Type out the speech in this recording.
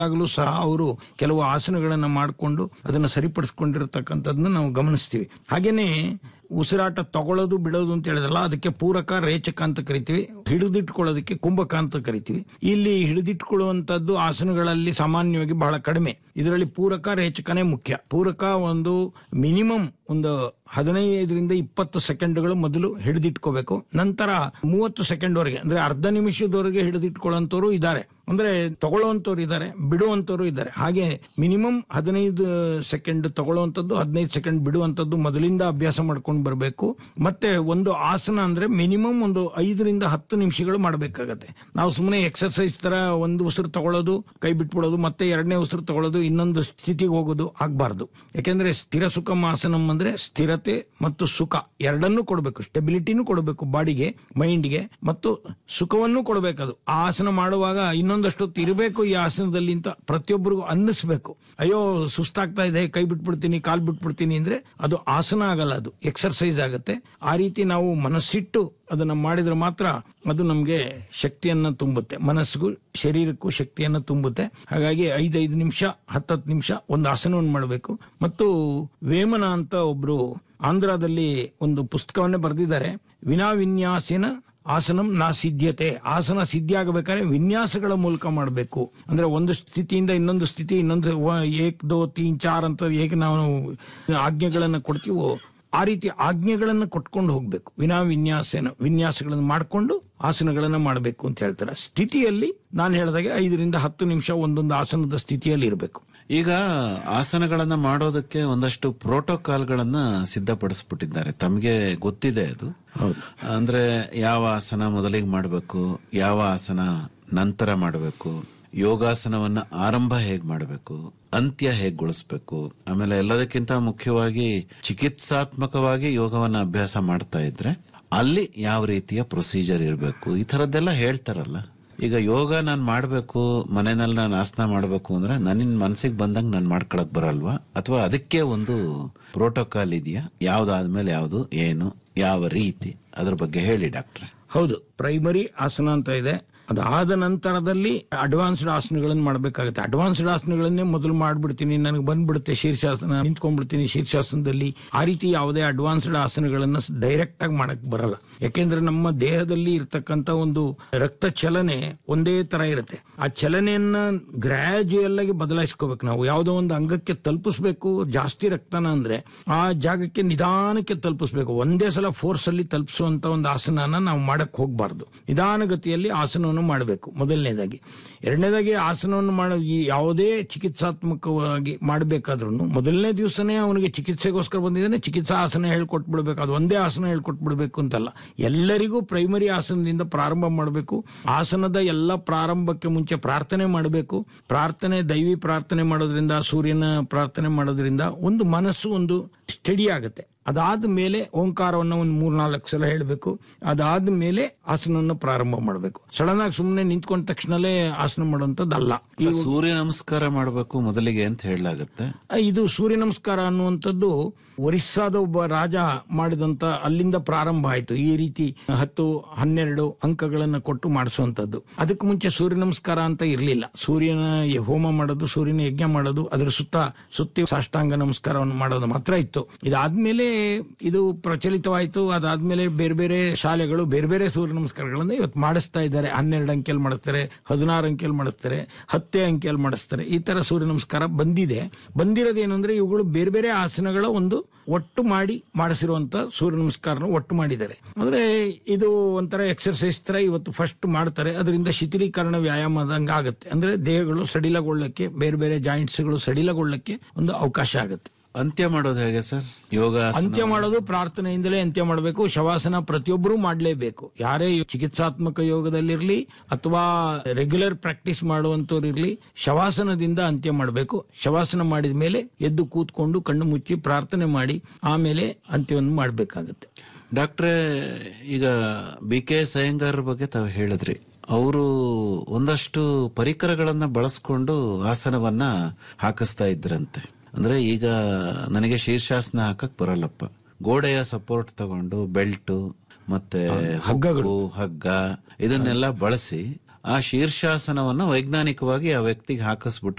ಆಗಲೂ ಸಹ ಅವರು ಕೆಲವು ಆಸನಗಳನ್ನ ಮಾಡಿಕೊಂಡು ಅದನ್ನ ಸರಿಪಡಿಸ್ಕೊಂಡಿರತಕ್ಕಂಥದ್ದನ್ನ ನಾವು ಗಮನಿಸ್ತೀವಿ ಹಾಗೇನೆ ಉಸಿರಾಟ ತಗೊಳ್ಳೋದು ಬಿಡೋದು ಅಂತ ಹೇಳಿದ್ರಲ್ಲ ಅದಕ್ಕೆ ಪೂರಕ ರೇಚಕ ಅಂತ ಕರಿತೀವಿ ಹಿಡಿದಿಟ್ಕೊಳ್ಳೋದಕ್ಕೆ ಕುಂಭಕ ಅಂತ ಕರಿತೀವಿ ಇಲ್ಲಿ ಹಿಡಿದಿಟ್ಕೊಳ್ಳುವಂತದ್ದು ಆಸನಗಳಲ್ಲಿ ಸಾಮಾನ್ಯವಾಗಿ ಬಹಳ ಕಡಿಮೆ ಇದರಲ್ಲಿ ಪೂರಕ ರೇಚಕನೇ ಮುಖ್ಯ ಪೂರಕ ಒಂದು ಮಿನಿಮಮ್ ಒಂದು ಹದಿನೈದರಿಂದ ಇಪ್ಪತ್ತು ಸೆಕೆಂಡ್ಗಳು ಮೊದಲು ಹಿಡಿದಿಟ್ಕೋಬೇಕು ನಂತರ ಮೂವತ್ತು ಸೆಕೆಂಡ್ ವರೆಗೆ ಅಂದ್ರೆ ಅರ್ಧ ನಿಮಿಷದವರೆಗೆ ಹಿಡಿದಿಟ್ಕೊಳ್ಳೋಂಥವ್ರು ಇದ್ದಾರೆ ಅಂದ್ರೆ ತಗೊಳ್ಳುವಂತವ್ರು ಇದ್ದಾರೆ ಬಿಡುವಂತವ್ರು ಇದ್ದಾರೆ ಹಾಗೆ ಮಿನಿಮಮ್ ಹದಿನೈದು ಸೆಕೆಂಡ್ ತಗೊಳ್ಳುವಂಥದ್ದು ಹದಿನೈದು ಸೆಕೆಂಡ್ ಬಿಡುವಂಥದ್ದು ಮೊದಲಿಂದ ಅಭ್ಯಾಸ ಮಾಡ್ಕೊಂಡು ಬರಬೇಕು ಮತ್ತೆ ಒಂದು ಆಸನ ಅಂದ್ರೆ ಮಿನಿಮಮ್ ಒಂದು ಐದರಿಂದ ಹತ್ತು ನಿಮಿಷಗಳು ಮಾಡಬೇಕಾಗತ್ತೆ ನಾವು ಸುಮ್ಮನೆ ಎಕ್ಸರ್ಸೈಸ್ ತರ ಒಂದು ಉಸಿರು ತಗೊಳ್ಳೋದು ಕೈ ಬಿಟ್ಬಿಡೋದು ಮತ್ತೆ ಎರಡನೇ ಉಸಿರು ತಗೊಳ್ಳೋದು ಇನ್ನೊಂದು ಸ್ಥಿತಿಗೆ ಹೋಗೋದು ಆಗ್ಬಾರ್ದು ಯಾಕೆಂದ್ರೆ ಸ್ಥಿರ ಸುಖಂ ಆಸನಂ ಅಂದ್ರೆ ಸ್ಥಿರತೆ ಮತ್ತು ಸುಖ ಎರಡನ್ನೂ ಕೊಡಬೇಕು ಸ್ಟೆಬಿಲಿಟಿನೂ ಕೊಡಬೇಕು ಬಾಡಿಗೆ ಮೈಂಡ್ಗೆ ಮತ್ತು ಸುಖವನ್ನು ಕೊಡಬೇಕು ಅದು ಆ ಆಸನ ಮಾಡುವಾಗ ಇನ್ನೊಂದಷ್ಟು ಹೊತ್ತು ಇರಬೇಕು ಈ ಆಸನದಲ್ಲಿ ಅಂತ ಪ್ರತಿಯೊಬ್ಬರಿಗೂ ಅನ್ನಿಸ್ಬೇಕು ಅಯ್ಯೋ ಸುಸ್ತಾಗ್ತಾ ಇದೆ ಕೈ ಬಿಟ್ಬಿಡ್ತೀನಿ ಕಾಲ್ ಬಿಟ್ಬಿಡ್ತೀನಿ ಅಂದ್ರೆ ಅದು ಆಸನ ಆಗಲ್ಲ ಅದು ಎಕ್ಸರ್ಸೈಸ್ ಆಗುತ್ತೆ ಆ ರೀತಿ ನಾವು ಮನಸ್ಸಿಟ್ಟು ಅದನ್ನ ಮಾಡಿದ್ರೆ ಮಾತ್ರ ಅದು ನಮಗೆ ಶಕ್ತಿಯನ್ನ ತುಂಬುತ್ತೆ ಮನಸ್ಸಿಗೂ ಶರೀರಕ್ಕೂ ಶಕ್ತಿಯನ್ನ ತುಂಬುತ್ತೆ ಹಾಗಾಗಿ ಐದೈದು ನಿಮಿಷ ಹತ್ತತ್ತು ನಿಮಿಷ ಒಂದು ಆಸನವನ್ನು ಮಾಡಬೇಕು ಮತ್ತು ವೇಮನ ಅಂತ ಒಬ್ರು ಆಂಧ್ರದಲ್ಲಿ ಒಂದು ಪುಸ್ತಕವನ್ನೇ ಬರೆದಿದ್ದಾರೆ ವಿನಾ ವಿನ್ಯಾಸಿನ ಆಸನಂ ನಾ ಸಿದ್ಧತೆ ಆಸನ ಸಿದ್ಧಿ ಆಗಬೇಕಾದ್ರೆ ವಿನ್ಯಾಸಗಳ ಮೂಲಕ ಮಾಡಬೇಕು ಅಂದ್ರೆ ಒಂದು ಸ್ಥಿತಿಯಿಂದ ಇನ್ನೊಂದು ಸ್ಥಿತಿ ಇನ್ನೊಂದು ವ- ಏಕ್ ದೋ ತೀನ್ ಚಾರ್ ಅಂತ ಹೇಗೆ ನಾವು ಆಜ್ಞೆಗಳನ್ನ ಕೊಡ್ತೀವೋ ಆ ರೀತಿ ಆಜ್ಞೆಗಳನ್ನು ಕೊಟ್ಕೊಂಡು ಹೋಗ್ಬೇಕು ವಿನಾ ವಿನ್ಯಾಸನ ವಿನ್ಯಾಸಗಳನ್ನು ಮಾಡಿಕೊಂಡು ಆಸನಗಳನ್ನ ಮಾಡಬೇಕು ಅಂತ ಹೇಳ್ತಾರೆ ಸ್ಥಿತಿಯಲ್ಲಿ ನಾನು ಹೇಳಿದಾಗೆ ಐದರಿಂದ ಹತ್ತು ನಿಮಿಷ ಒಂದೊಂದು ಆಸನದ ಸ್ಥಿತಿಯಲ್ಲಿ ಇರಬೇಕು ಈಗ ಆಸನಗಳನ್ನ ಮಾಡೋದಕ್ಕೆ ಒಂದಷ್ಟು ಪ್ರೋಟೋಕಾಲ್ಗಳನ್ನ ಸಿದ್ಧಪಡಿಸ್ಬಿಟ್ಟಿದ್ದಾರೆ ತಮಗೆ ಗೊತ್ತಿದೆ ಅದು ಅಂದ್ರೆ ಯಾವ ಆಸನ ಮೊದಲಿಗೆ ಮಾಡಬೇಕು ಯಾವ ಆಸನ ನಂತರ ಮಾಡಬೇಕು ಯೋಗಾಸನವನ್ನ ಆರಂಭ ಹೇಗ್ ಮಾಡಬೇಕು ಅಂತ್ಯ ಹೇಗ್ ಗೊಳಿಸ್ಬೇಕು ಆಮೇಲೆ ಎಲ್ಲದಕ್ಕಿಂತ ಮುಖ್ಯವಾಗಿ ಚಿಕಿತ್ಸಾತ್ಮಕವಾಗಿ ಯೋಗವನ್ನ ಅಭ್ಯಾಸ ಮಾಡ್ತಾ ಇದ್ರೆ ಅಲ್ಲಿ ಯಾವ ರೀತಿಯ ಪ್ರೊಸೀಜರ್ ಇರಬೇಕು ಈ ತರದ್ದೆಲ್ಲ ಹೇಳ್ತಾರಲ್ಲ ಈಗ ಯೋಗ ನಾನು ಮಾಡಬೇಕು ಮನೆಯಲ್ಲಿ ನಾನು ಆಸನ ಮಾಡಬೇಕು ಅಂದ್ರೆ ನನ್ನ ಮನಸ್ಸಿಗೆ ಬಂದಂಗೆ ನಾನು ಮಾಡ್ಕೊಳಕ್ ಬರಲ್ವಾ ಅಥವಾ ಅದಕ್ಕೆ ಒಂದು ಪ್ರೋಟೋಕಾಲ್ ಇದೆಯಾ ಯಾವ್ದಾದ್ಮೇಲೆ ಯಾವುದು ಏನು ಯಾವ ರೀತಿ ಅದ್ರ ಬಗ್ಗೆ ಹೇಳಿ ಡಾಕ್ಟ್ರೆ ಹೌದು ಪ್ರೈಮರಿ ಆಸನ ಅಂತ ಇದೆ ಅದಾದ ನಂತರದಲ್ಲಿ ಅಡ್ವಾನ್ಸ್ಡ್ ಆಸನಗಳನ್ನು ಮಾಡಬೇಕಾಗುತ್ತೆ ಅಡ್ವಾನ್ಸ್ಡ್ ಆಸನಗಳನ್ನೇ ಮೊದಲು ಮಾಡ್ಬಿಡ್ತೀನಿ ನನಗೆ ಬಂದ್ಬಿಡುತ್ತೆ ಶೀರ್ಷಾಸನ ನಿಂತ್ಕೊಂಡ್ಬಿಡ್ತೀನಿ ಶೀರ್ಷಾಸನದಲ್ಲಿ ಆ ರೀತಿ ಯಾವುದೇ ಅಡ್ವಾನ್ಸ್ಡ್ ಆಸನಗಳನ್ನ ಡೈರೆಕ್ಟ್ ಆಗಿ ಮಾಡಕ್ ಬರಲ್ಲ ಯಾಕೆಂದ್ರೆ ನಮ್ಮ ದೇಹದಲ್ಲಿ ಇರ್ತಕ್ಕಂತ ಒಂದು ರಕ್ತ ಚಲನೆ ಒಂದೇ ತರ ಇರುತ್ತೆ ಆ ಚಲನೆಯನ್ನ ಗ್ರಾಜುಯಲ್ ಆಗಿ ಬದಲಾಯಿಸ್ಕೋಬೇಕು ನಾವು ಯಾವುದೋ ಒಂದು ಅಂಗಕ್ಕೆ ತಲುಪಿಸ್ಬೇಕು ಜಾಸ್ತಿ ರಕ್ತನ ಅಂದ್ರೆ ಆ ಜಾಗಕ್ಕೆ ನಿಧಾನಕ್ಕೆ ತಲುಪಿಸ್ಬೇಕು ಒಂದೇ ಸಲ ಫೋರ್ಸ್ ಅಲ್ಲಿ ತಲುಪಿಸುವಂತ ಒಂದು ಆಸನನ ನಾವು ಮಾಡಕ್ ಹೋಗ್ಬಾರ್ದು ನಿಧಾನಗತಿಯಲ್ಲಿ ಆಸನವನ್ನು ಮಾಡಬೇಕು ಮೊದಲನೇದಾಗಿ ಎರಡನೇದಾಗಿ ಆಸನವನ್ನು ಮಾಡೋ ಈ ಯಾವುದೇ ಚಿಕಿತ್ಸಾತ್ಮಕವಾಗಿ ಮಾಡಬೇಕಾದ್ರೂ ಮೊದಲನೇ ದಿವಸನೇ ಅವನಿಗೆ ಚಿಕಿತ್ಸೆಗೋಸ್ಕರ ಬಂದಿದ್ದಾನೆ ಚಿಕಿತ್ಸಾ ಆಸನ ಹೇಳ್ಕೊಟ್ಬಿಡ್ಬೇಕು ಅದು ಒಂದೇ ಆಸನ ಹೇಳ್ಕೊಟ್ಬಿಡ್ಬೇಕು ಅಂತಲ್ಲ ಎಲ್ಲರಿಗೂ ಪ್ರೈಮರಿ ಆಸನದಿಂದ ಪ್ರಾರಂಭ ಮಾಡಬೇಕು ಆಸನದ ಎಲ್ಲ ಪ್ರಾರಂಭಕ್ಕೆ ಮುಂಚೆ ಪ್ರಾರ್ಥನೆ ಮಾಡಬೇಕು ಪ್ರಾರ್ಥನೆ ದೈವಿ ಪ್ರಾರ್ಥನೆ ಮಾಡೋದ್ರಿಂದ ಸೂರ್ಯನ ಪ್ರಾರ್ಥನೆ ಮಾಡೋದ್ರಿಂದ ಒಂದು ಮನಸ್ಸು ಒಂದು ಸ್ಟಡಿ ಆಗುತ್ತೆ ಅದಾದ ಮೇಲೆ ಓಂಕಾರವನ್ನು ಒಂದು ಮೂರ್ನಾಲ್ಕು ಸಲ ಹೇಳಬೇಕು ಅದಾದ ಮೇಲೆ ಆಸನವನ್ನು ಪ್ರಾರಂಭ ಮಾಡಬೇಕು ಸಡನ್ ಆಗಿ ಸುಮ್ಮನೆ ನಿಂತ್ಕೊಂಡ ತಕ್ಷಣಲೇ ಆಸನ ಮಾಡುವಂತದ್ದಲ್ಲ ಈ ಸೂರ್ಯ ನಮಸ್ಕಾರ ಮಾಡಬೇಕು ಮೊದಲಿಗೆ ಅಂತ ಹೇಳಲಾಗುತ್ತೆ ಇದು ಸೂರ್ಯ ನಮಸ್ಕಾರ ಅನ್ನುವಂಥದ್ದು ಒರಿಸ್ಸಾದ ಒಬ್ಬ ರಾಜ ಮಾಡಿದಂತ ಅಲ್ಲಿಂದ ಪ್ರಾರಂಭ ಆಯ್ತು ಈ ರೀತಿ ಹತ್ತು ಹನ್ನೆರಡು ಅಂಕಗಳನ್ನ ಕೊಟ್ಟು ಮಾಡಿಸುವಂತದ್ದು ಅದಕ್ಕೆ ಮುಂಚೆ ಸೂರ್ಯ ನಮಸ್ಕಾರ ಅಂತ ಇರಲಿಲ್ಲ ಸೂರ್ಯನ ಹೋಮ ಮಾಡೋದು ಸೂರ್ಯನ ಯಜ್ಞ ಮಾಡೋದು ಅದರ ಸುತ್ತ ಸುತ್ತಿ ಸಾಷ್ಟಾಂಗ ನಮಸ್ಕಾರವನ್ನು ಮಾಡೋದು ಮಾತ್ರ ಇತ್ತು ಇದಾದ್ಮೇಲೆ ಇದು ಪ್ರಚಲಿತವಾಯಿತು ಅದಾದ್ಮೇಲೆ ಬೇರೆ ಬೇರೆ ಶಾಲೆಗಳು ಬೇರೆ ಬೇರೆ ಸೂರ್ಯ ನಮಸ್ಕಾರಗಳನ್ನ ಇವತ್ತು ಮಾಡಿಸ್ತಾ ಇದ್ದಾರೆ ಹನ್ನೆರಡು ಅಂಕೆಯಲ್ಲಿ ಮಾಡಿಸ್ತಾರೆ ಹದಿನಾರು ಅಂಕೆಯಲ್ಲಿ ಮಾಡಿಸ್ತಾರೆ ಹತ್ತೇ ಅಂಕೆಯಲ್ಲಿ ಮಾಡಿಸ್ತಾರೆ ಈ ತರ ಸೂರ್ಯ ನಮಸ್ಕಾರ ಬಂದಿದೆ ಬಂದಿರೋದೇನು ಅಂದ್ರೆ ಇವುಗಳು ಬೇರೆ ಬೇರೆ ಆಸನಗಳ ಒಂದು ಒಟ್ಟು ಮಾಡಿ ಮಾಡಿಸಿರುವಂತ ಸೂರ್ಯ ನಮಸ್ಕಾರನ ಒಟ್ಟು ಮಾಡಿದ್ದಾರೆ ಅಂದ್ರೆ ಇದು ಒಂಥರ ಎಕ್ಸರ್ಸೈಸ್ ತರ ಇವತ್ತು ಫಸ್ಟ್ ಮಾಡ್ತಾರೆ ಅದರಿಂದ ಶಿಥಿಲೀಕರಣ ವ್ಯಾಯಾಮದಂಗ ಆಗುತ್ತೆ ಅಂದ್ರೆ ದೇಹಗಳು ಸಡಿಲಗೊಳ್ಳಕ್ಕೆ ಬೇರೆ ಬೇರೆ ಜಾಯಿಂಟ್ಸ್ಗಳು ಸಡಿಲಗೊಳ್ಳಕ್ಕೆ ಒಂದು ಅವಕಾಶ ಆಗುತ್ತೆ ಅಂತ್ಯ ಮಾಡೋದು ಹೇಗೆ ಸರ್ ಯೋಗ ಅಂತ್ಯ ಮಾಡೋದು ಪ್ರಾರ್ಥನೆಯಿಂದಲೇ ಅಂತ್ಯ ಮಾಡಬೇಕು ಶವಾಸನ ಪ್ರತಿಯೊಬ್ಬರೂ ಮಾಡಲೇಬೇಕು ಯಾರೇ ಚಿಕಿತ್ಸಾತ್ಮಕ ಯೋಗದಲ್ಲಿರ್ಲಿ ಅಥವಾ ರೆಗ್ಯುಲರ್ ಪ್ರಾಕ್ಟೀಸ್ ಮಾಡುವಂತವ್ರು ಇರ್ಲಿ ಶವಾಸನದಿಂದ ಅಂತ್ಯ ಮಾಡಬೇಕು ಶವಾಸನ ಮಾಡಿದ ಮೇಲೆ ಎದ್ದು ಕೂತ್ಕೊಂಡು ಕಣ್ಣು ಮುಚ್ಚಿ ಪ್ರಾರ್ಥನೆ ಮಾಡಿ ಆಮೇಲೆ ಅಂತ್ಯವನ್ನು ಮಾಡಬೇಕಾಗತ್ತೆ ಡಾಕ್ಟ್ರೇ ಈಗ ಬಿ ಕೆ ಸಯ್ಯಂಗಾರ್ ಬಗ್ಗೆ ತಾವು ಹೇಳಿದ್ರಿ ಅವರು ಒಂದಷ್ಟು ಪರಿಕರಗಳನ್ನ ಬಳಸ್ಕೊಂಡು ಆಸನವನ್ನ ಹಾಕಿಸ್ತಾ ಇದ್ರಂತೆ ಅಂದ್ರೆ ಈಗ ನನಗೆ ಶೀರ್ಷಾಸನ ಹಾಕಕ್ ಬರಲ್ಲಪ್ಪ ಗೋಡೆಯ ಸಪೋರ್ಟ್ ತಗೊಂಡು ಬೆಲ್ಟ್ ಮತ್ತೆ ಹಗ್ಗಗಳು ಹಗ್ಗ ಇದನ್ನೆಲ್ಲ ಬಳಸಿ ಆ ಶೀರ್ಷಾಸನವನ್ನು ವೈಜ್ಞಾನಿಕವಾಗಿ ಆ ವ್ಯಕ್ತಿಗೆ ಹಾಕಿಸ್ಬಿಟ್ಟು